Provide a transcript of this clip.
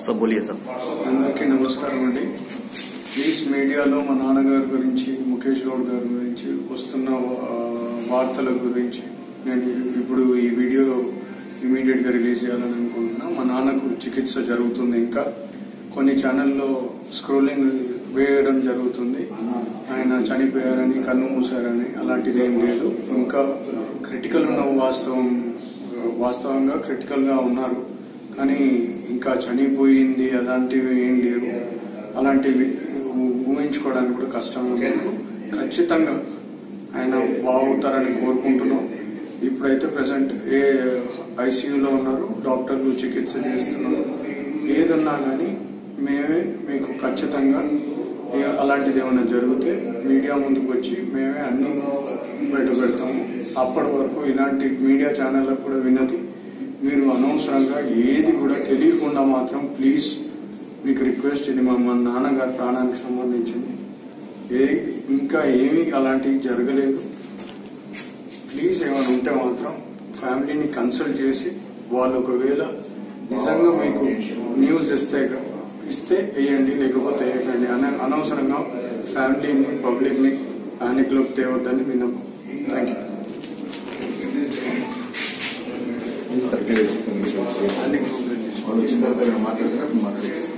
सब बोलिए सर అందరికీ నమస్కారం అండి ప్లీజ్ మీడియాలో మా నాన్నగారి గురించి ముఖేష్ గౌడ్ గారి గురించి వస్తున్న ఆ, వార్తల గురించి నేను ఇప్పుడు ఈ వీడియో ఇమీడియట్ గా రిలీజ్ చేయాలని అనుకుంటున్నా మా నాన్నకు చికిత్స జరుగుతుంది ఇంకా కొన్ని ఛానల్లో స్క్రోలింగ్ వేయడం జరుగుతుంది ఆయన చనిపోయారని కన్ను మూసారని అలాంటిది ఏం లేదు ఇంకా క్రిటికల్ ఉన్న వాస్తవం వాస్తవంగా క్రిటికల్ గా ఉన్నారు కానీ ఇంకా చనిపోయింది అలాంటివి ఏం లేవు అలాంటివి ఊ- ఊహించుకోవడానికి కూడా కష్టం మీకు ఖచ్చితంగా ఆయన బాగుతారని కోరుకుంటున్నాం ఇప్పుడైతే ప్రజెంట్ ఏ ఐసీయూలో ఉన్నారు డాక్టర్లు చికిత్స చేస్తున్నారు ఏదున్నా కానీ మేమే మీకు ఖచ్చితంగా ఏ- అలాంటిది ఏమైనా జరిగితే మీడియా ముందుకు వచ్చి మేమే అన్ని బయట పెడతాము అప్పటి వరకు ఇలాంటి మీడియా ఛానళ్ళకు కూడా విన్నది మీరు అనవసరంగా ఏది కూడా తెలియకుండా మాత్రం ప్లీజ్ మీకు రిక్వెస్ట్ ఇది మా మా నాన్నగారి ప్రాణానికి సంబంధించింది ఏ ఇంకా ఏమీ అలాంటివి జరగలేదు ప్లీజ్ ఏమైనా ఉంటే మాత్రం ఫ్యామిలీని కన్సల్ట్ చేసి వాళ్ళు ఒకవేళ నిజంగా మీకు న్యూస్ ఇస్తే ఇస్తే వేయండి లేకపోతే వేయకండి అన అనవసరంగా ఫ్యామిలీని పబ్లిక్ ని పానిక్ లోకి తేవద్దని విన్నపం థ్యాంక్ యూ సర్కిల్ వచ్చేసింది అన్ని కంప్లైంట్ చేసి వాళ్ళు వచ్చిన తర్వాత మాట్లాడతారు మాట్లాడతారు